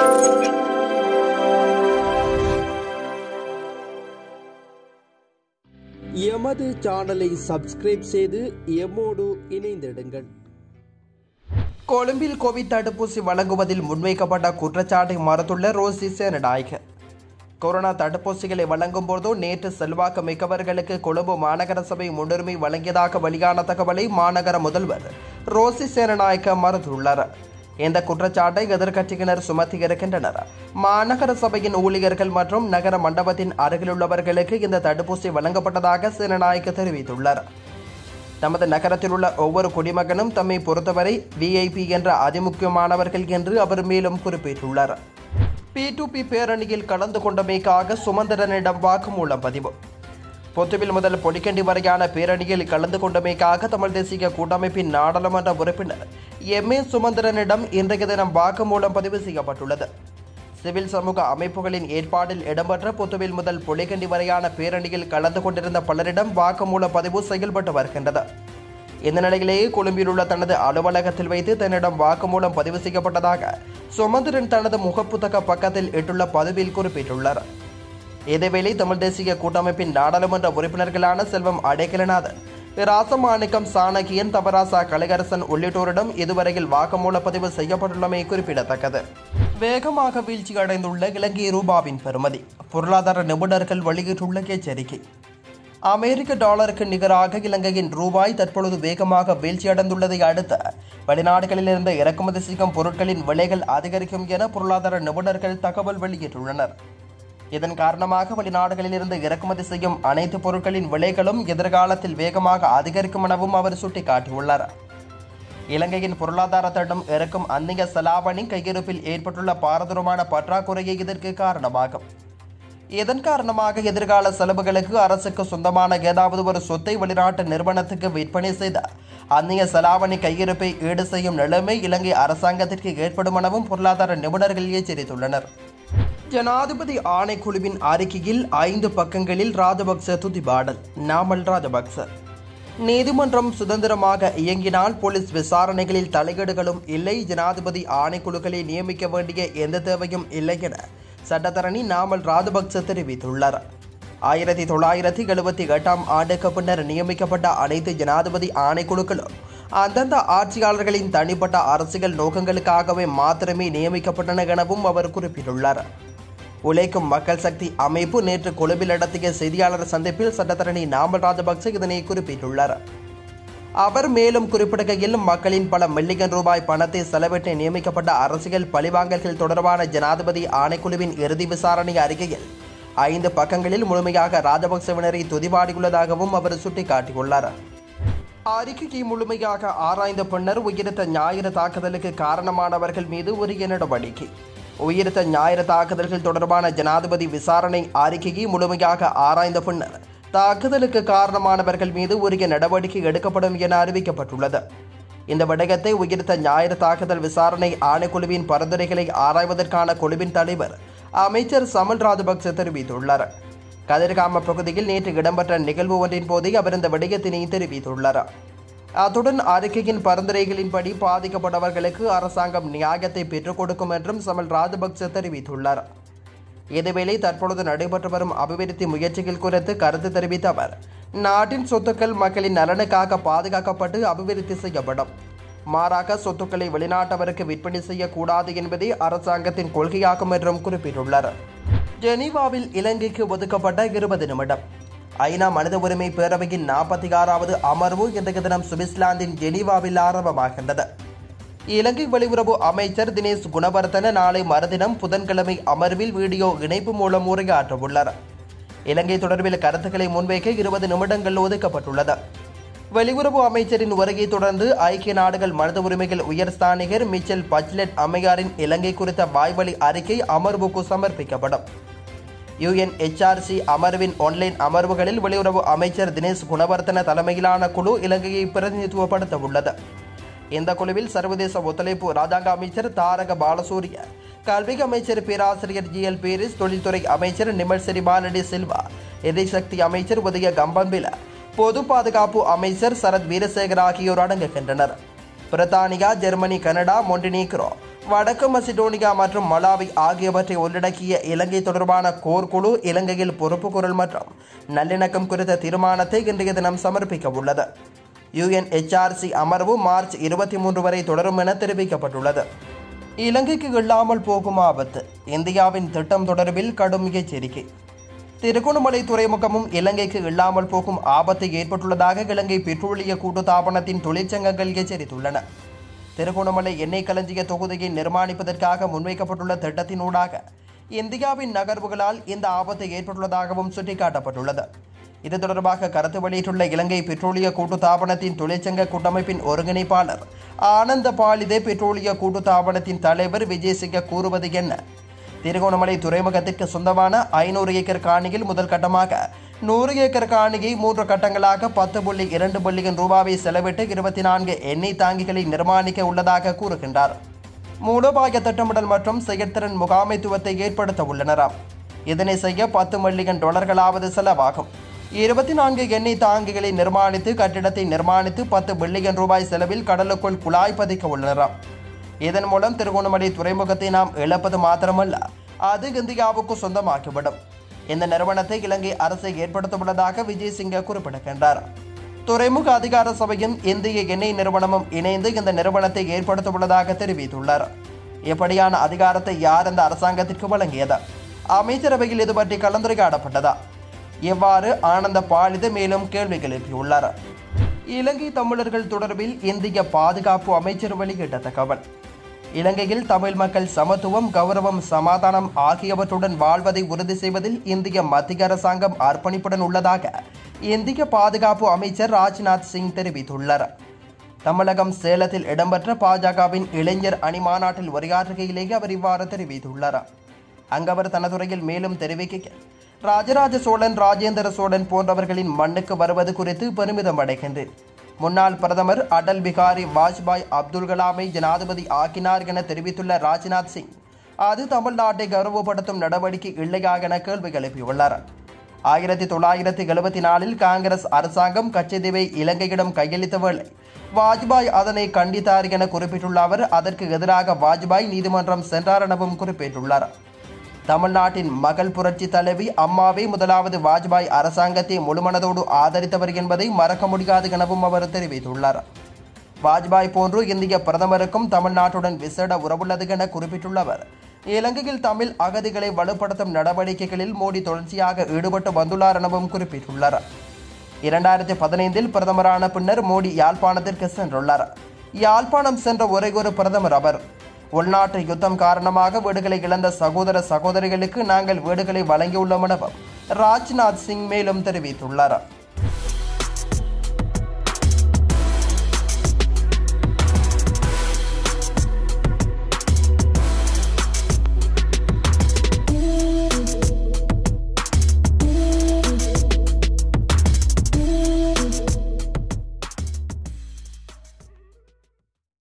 எமது சேனலை சப்ஸ்கிரைப் செய்து எம்மோடு இணைந்திடுங்கள் கொழும்பில் கோவிட் தடுப்பூசி வழங்குவதில் முன்வைக்கப்பட்ட குற்றச்சாட்டை மறுத்துள்ள ரோசி சேனநாயக கொரோனா தடுப்பூசிகளை வழங்கும் போது நேற்று செல்வாக்கு மிக்கவர்களுக்கு கொழும்பு மாநகர சபை முன்னுரிமை வழங்கியதாக வெளியான தகவலை மாநகர முதல்வர் ரோசி சேனநாயக்க மறுத்துள்ளார் இந்த குற்றச்சாட்டை எதிர்க்கட்சியினர் சுமத்தி இருக்கின்றனர் மாநகர சபையின் ஊழியர்கள் மற்றும் நகர மண்டபத்தின் அருகிலுள்ளவர்களுக்கு இந்த தடுப்பூசி வழங்கப்பட்டதாக சேனநாயக்க தெரிவித்துள்ளார் தமது நகரத்தில் உள்ள ஒவ்வொரு குடிமகனும் தம்மை பொறுத்தவரை விஐபி என்ற அதிமுக்கியமானவர்கள் என்று அவர் மேலும் குறிப்பிட்டுள்ளார் பி டு பி பேரணியில் கலந்து கொண்டமைக்காக சுமந்திரனிடம் வாக்குமூலம் பதிவு பொத்துவில் முதல் பொடிக்கண்டி வரையான பேரணியில் கலந்து கொண்டமைக்காக தமிழ் தேசிய கூட்டமைப்பின் நாடாளுமன்ற உறுப்பினர் எம் ஏ சுமந்திரனிடம் இன்றைய தினம் வாக்குமூலம் பதிவு செய்யப்பட்டுள்ளது சிவில் சமூக அமைப்புகளின் ஏற்பாட்டில் இடம்பெற்ற புத்துவில் முதல் பொலிகண்டி வரையான பேரணியில் கலந்து கொண்டிருந்த பலரிடம் வாக்குமூல பதிவு செயல்பட்டு வருகின்றது இந்த நிலையிலேயே கொழும்பில் உள்ள தனது அலுவலகத்தில் வைத்து தன்னிடம் வாக்குமூலம் பதிவு செய்யப்பட்டதாக சுமந்திரன் தனது முகப்புத்தக பக்கத்தில் இட்டுள்ள பதிவில் குறிப்பிட்டுள்ளார் இதேவேளை தமிழ் தேசிய கூட்டமைப்பின் நாடாளுமன்ற உறுப்பினர்களான செல்வம் அடைக்கலநாதன் ராசமாணிக்கம் சாணக்கியன் தபராசா கலைகரசன் உள்ளிட்டோரிடம் இதுவரையில் வாக்குமூல பதிவு செய்யப்பட்டுள்ளமை குறிப்பிடத்தக்கது வேகமாக வீழ்ச்சி அடைந்துள்ள இலங்கை ரூபாவின் பெறுமதி பொருளாதார நிபுணர்கள் வெளியிட்டுள்ள எச்சரிக்கை அமெரிக்க டாலருக்கு நிகராக இலங்கையின் ரூபாய் தற்பொழுது வேகமாக வீழ்ச்சியடைந்துள்ளதை அடுத்து வெளிநாடுகளிலிருந்து இறக்குமதி செய்யும் பொருட்களின் விலைகள் அதிகரிக்கும் என பொருளாதார நிபுணர்கள் தகவல் வெளியிட்டுள்ளனர் இதன் காரணமாக வெளிநாடுகளிலிருந்து இறக்குமதி செய்யும் அனைத்து பொருட்களின் விலைகளும் எதிர்காலத்தில் வேகமாக அதிகரிக்கும் எனவும் அவர் சுட்டிக்காட்டியுள்ளார் இலங்கையின் பொருளாதார தடம் இறக்கும் அந்நிய செலாவணி கையிருப்பில் ஏற்பட்டுள்ள பாரதூரமான பற்றாக்குறையே இதற்கு காரணமாகும் இதன் காரணமாக எதிர்கால செலவுகளுக்கு அரசுக்கு சொந்தமான ஏதாவது ஒரு சொத்தை வெளிநாட்டு நிறுவனத்துக்கு விற்பனை செய்த அந்நிய செலாவணி கையிருப்பை ஈடு செய்யும் நிலைமை இலங்கை அரசாங்கத்திற்கு ஏற்படும் எனவும் பொருளாதார நிபுணர்கள் எச்சரித்துள்ளனர் ஜனாதிபதி ஆணைக்குழுவின் அறிக்கையில் ஐந்து பக்கங்களில் ராஜபக்ச துதிபாடல் நாமல் ராஜபக்ச நீதிமன்றம் சுதந்திரமாக இயங்கினால் போலீஸ் விசாரணைகளில் தலையீடுகளும் இல்லை ஜனாதிபதி ஆணைக்குழுக்களை நியமிக்க வேண்டிய எந்த தேவையும் இல்லை என சட்டத்தரணி நாமல் ராஜபக்ச தெரிவித்துள்ளார் ஆயிரத்தி தொள்ளாயிரத்தி எழுபத்தி எட்டாம் ஆண்டுக்கு பின்னர் நியமிக்கப்பட்ட அனைத்து ஜனாதிபதி ஆணைக்குழுக்களும் அந்தந்த ஆட்சியாளர்களின் தனிப்பட்ட அரசியல் நோக்கங்களுக்காகவே மாத்திரமே நியமிக்கப்பட்டன எனவும் அவர் குறிப்பிட்டுள்ளார் உழைக்கும் மக்கள் சக்தி அமைப்பு நேற்று கொழும்பில் நடத்திய செய்தியாளர் சந்திப்பில் சட்டத்தரணி நாமல் ராஜபக்ச இதனை குறிப்பிட்டுள்ளார் அவர் மேலும் குறிப்பிடுகையில் மக்களின் பல மில்லியன் ரூபாய் பணத்தை செலவிட்டு நியமிக்கப்பட்ட அரசியல் பழிவாங்கல்கள் தொடர்பான ஜனாதிபதி ஆணைக்குழுவின் இறுதி விசாரணை அறிக்கையில் ஐந்து பக்கங்களில் முழுமையாக ராஜபக்சவினரை துதிபாடியுள்ளதாகவும் அவர் சுட்டிக்காட்டியுள்ளார் அறிக்கையை முழுமையாக ஆராய்ந்த பின்னர் உயிரித்த ஞாயிறு தாக்குதலுக்கு காரணமானவர்கள் மீது உரிய நடவடிக்கை உயிரித்த ஞாயிறு தாக்குதல்கள் தொடர்பான ஜனாதிபதி விசாரணை அறிக்கையை முழுமையாக ஆராய்ந்த பின்னர் தாக்குதலுக்கு காரணமானவர்கள் மீது உரிய நடவடிக்கை எடுக்கப்படும் என அறிவிக்கப்பட்டுள்ளது இந்த விடயத்தை உயிர்த்த ஞாயிறு தாக்குதல் விசாரணை ஆணைக்குழுவின் பரிந்துரைகளை ஆராய்வதற்கான குழுவின் தலைவர் அமைச்சர் சமல் ராஜபக்ச தெரிவித்துள்ளார் கதிர்காம பகுதியில் நேற்று இடம்பெற்ற நிகழ்வு ஒன்றின் போதே அவர் இந்த விடயத்தினை தெரிவித்துள்ளார் அத்துடன் அறிக்கையின் பரிந்துரைகளின்படி பாதிக்கப்பட்டவர்களுக்கு அரசாங்கம் நியாயத்தை பெற்றுக் கொடுக்கும் என்றும் சமல் ராஜபக்ச தெரிவித்துள்ளார் இதேவேளை தற்பொழுது நடைபெற்று வரும் அபிவிருத்தி முயற்சிகள் குறித்து கருத்து தெரிவித்த அவர் நாட்டின் சொத்துக்கள் மக்களின் நலனுக்காக பாதுகாக்கப்பட்டு அபிவிருத்தி செய்யப்படும் மாறாக சொத்துக்களை வெளிநாட்டவருக்கு விற்பனை செய்யக்கூடாது என்பதே அரசாங்கத்தின் கொள்கையாகும் என்றும் குறிப்பிட்டுள்ளார் ஜெனீவாவில் இலங்கைக்கு ஒதுக்கப்பட்ட இருபது நிமிடம் ஐநா மனித உரிமை பேரவையின் நாற்பத்தி ஆறாவது அமர்வு இன்றைய தினம் சுவிட்சர்லாந்தின் ஜெனீவாவில் ஆரம்பமாகின்றது இலங்கை வெளியுறவு அமைச்சர் தினேஷ் குணவர்தன நாளை மறுதினம் புதன்கிழமை அமர்வில் வீடியோ இணைப்பு மூலம் உரையாற்றவுள்ளார் இலங்கை தொடர்பில் கருத்துக்களை முன்வைக்க இருபது நிமிடங்கள் ஒதுக்கப்பட்டுள்ளது வெளியுறவு அமைச்சரின் உரையை தொடர்ந்து ஐக்கிய நாடுகள் மனித உரிமைகள் உயர் ஸ்தானிகர் மிச்சல் பச்லெட் அம்மையாரின் இலங்கை குறித்த வாய்வழி அறிக்கை அமர்வுக்கு சமர்ப்பிக்கப்படும் யுஎன்எச்ஆர்சி அமர்வின் ஆன்லைன் அமர்வுகளில் வெளியுறவு அமைச்சர் தினேஷ் குணவர்த்தன தலைமையிலான குழு இலங்கையை பிரதிநிதித்துவப்படுத்த உள்ளது இந்த குழுவில் சர்வதேச ஒத்துழைப்பு ராஜாங்க அமைச்சர் தாரக பாலசூரிய கல்வி அமைச்சர் பேராசிரியர் ஜி எல் பேரிஸ் தொழில்துறை அமைச்சர் நிமல் செரிபாலடி சில்வா எரிசக்தி அமைச்சர் உதய கம்பன்பில பொது பாதுகாப்பு அமைச்சர் சரத் வீரசேகர் ஆகியோர் அடங்குகின்றனர் பிரித்தானியா ஜெர்மனி கனடா மொண்டினீக்ரோ வடக்கு மசிடோனியா மற்றும் மலாவி ஆகியவற்றை உள்ளடக்கிய இலங்கை தொடர்பான கோர் குழு இலங்கையில் பொறுப்புக்குரல் மற்றும் நல்லிணக்கம் குறித்த தீர்மானத்தை இன்றைய தினம் சமர்ப்பிக்க உள்ளது யுஎன்எச்ஆர்சி அமர்வு மார்ச் இருபத்தி மூன்று வரை தொடரும் என தெரிவிக்கப்பட்டுள்ளது இலங்கைக்கு இல்லாமல் போகும் ஆபத்து இந்தியாவின் திட்டம் தொடர்பில் கடும் எச்சரிக்கை திருகோணமலை துறைமுகமும் இலங்கைக்கு இல்லாமல் போகும் ஆபத்து ஏற்பட்டுள்ளதாக இலங்கை பெட்ரோலிய கூட்டுத்தாபனத்தின் தொழிற்சங்கங்கள் எச்சரித்துள்ளன திருகோணமலை எண்ணெய் களஞ்சிய தொகுதியை நிர்மாணிப்பதற்காக முன்வைக்கப்பட்டுள்ள திட்டத்தினூடாக இந்தியாவின் நகர்வுகளால் இந்த ஆபத்து ஏற்பட்டுள்ளதாகவும் சுட்டிக்காட்டப்பட்டுள்ளது இது தொடர்பாக கருத்து வெளியிட்டுள்ள இலங்கை பெட்ரோலிய கூட்டுத்தாபனத்தின் தொழிற்சங்க கூட்டமைப்பின் ஒருங்கிணைப்பாளர் ஆனந்த பாலிதே பெட்ரோலிய கூட்டுத்தாபனத்தின் தலைவர் விஜயசிங்க கூறுவது என்ன திருகோணமலை துறைமுகத்திற்கு சொந்தமான ஐநூறு ஏக்கர் காணியில் முதல் கட்டமாக நூறு ஏக்கர் காணியை மூன்று கட்டங்களாக பத்து புள்ளி இரண்டு பில்லியன் ரூபாவை செலவிட்டு இருபத்தி நான்கு எண்ணெய் தாங்கிகளை நிர்மாணிக்க உள்ளதாக கூறுகின்றார் மூலோபாய திட்டமிடல் மற்றும் செயற்திறன் முகாமைத்துவத்தை ஏற்படுத்த உள்ளனராம் இதனை செய்ய பத்து மில்லியன் டாலர்களாவது செலவாகும் இருபத்தி நான்கு எண்ணெய் தாங்கிகளை நிர்மாணித்து கட்டிடத்தை நிர்மாணித்து பத்து பில்லியன் ரூபாய் செலவில் கடலுக்குள் குழாய் பதிக்க உள்ளனராம் இதன் மூலம் திருகோணமலை துறைமுகத்தை நாம் இழப்பது மாத்திரமல்ல அது இந்தியாவுக்கு சொந்தமாக்கிவிடும் இந்த நிறுவனத்தை இலங்கை அரசு ஏற்படுத்தவுள்ளதாக விஜய் சிங்க குறிப்பிடுகின்றார் துறைமுக அதிகார சபையும் இந்திய எண்ணெய் நிறுவனமும் இணைந்து இந்த நிறுவனத்தை ஏற்படுத்தவுள்ளதாக தெரிவித்துள்ளார் எப்படியான அதிகாரத்தை யார் இந்த அரசாங்கத்திற்கு வழங்கியது அமைச்சரவையில் இது பற்றி கலந்துரையாடப்பட்டதா எவ்வாறு ஆனந்த பாலித மேலும் கேள்விகள் எழுப்பியுள்ளார் இலங்கை தமிழர்கள் தொடர்பில் இந்திய பாதுகாப்பு அமைச்சர் வெளியிட்ட தகவல் இலங்கையில் தமிழ் மக்கள் சமத்துவம் கௌரவம் சமாதானம் ஆகியவற்றுடன் வாழ்வதை உறுதி செய்வதில் இந்திய மத்திய அரசாங்கம் அர்ப்பணிப்புடன் உள்ளதாக இந்திய பாதுகாப்பு அமைச்சர் ராஜ்நாத் சிங் தெரிவித்துள்ளார் தமிழகம் சேலத்தில் இடம்பெற்ற பாஜகவின் இளைஞர் அணி மாநாட்டில் உரையாற்றுகையிலேயே அவர் இவ்வாறு தெரிவித்துள்ளார் அங்கு அவர் தனதுரையில் மேலும் தெரிவிக்கையில் ராஜராஜ சோழன் ராஜேந்திர சோழன் போன்றவர்களின் மண்ணுக்கு வருவது குறித்து பெருமிதம் அடைகின்றேன் முன்னாள் பிரதமர் அடல் பிகாரி வாஜ்பாய் அப்துல் கலாமை ஜனாதிபதி ஆக்கினார் என தெரிவித்துள்ள ராஜ்நாத் சிங் அது தமிழ்நாட்டை கௌரவப்படுத்தும் நடவடிக்கை இல்லையா என கேள்வி எழுப்பியுள்ளார் ஆயிரத்தி தொள்ளாயிரத்தி எழுபத்தி நாலில் காங்கிரஸ் அரசாங்கம் கச்சதீவை இலங்கையிடம் கையளித்த வேளை வாஜ்பாய் அதனை கண்டித்தார் என குறிப்பிட்டுள்ள அவர் அதற்கு எதிராக வாஜ்பாய் நீதிமன்றம் சென்றார் எனவும் குறிப்பிட்டுள்ளார் தமிழ்நாட்டின் மகள் புரட்சி தலைவி அம்மாவே முதலாவது வாஜ்பாய் அரசாங்கத்தை முழுமனதோடு ஆதரித்தவர் என்பதை மறக்க முடியாது எனவும் அவர் தெரிவித்துள்ளார் வாஜ்பாய் போன்று இந்திய பிரதமருக்கும் தமிழ்நாட்டுடன் விசேட உறவுள்ளது என குறிப்பிட்டுள்ள அவர் இலங்கையில் தமிழ் அகதிகளை வலுப்படுத்தும் நடவடிக்கைகளில் மோடி தொடர்ச்சியாக ஈடுபட்டு வந்துள்ளார் எனவும் குறிப்பிட்டுள்ளார் இரண்டாயிரத்தி பதினைந்தில் பிரதமரான பின்னர் மோடி யாழ்ப்பாணத்திற்கு சென்றுள்ளார் யாழ்ப்பாணம் சென்ற ஒரே ஒரு பிரதமர் அவர் உள்நாட்டு யுத்தம் காரணமாக வீடுகளை இழந்த சகோதர சகோதரிகளுக்கு நாங்கள் வீடுகளை வழங்கியுள்ளோம் எனவும் ராஜ்நாத் சிங் மேலும் தெரிவித்துள்ளார்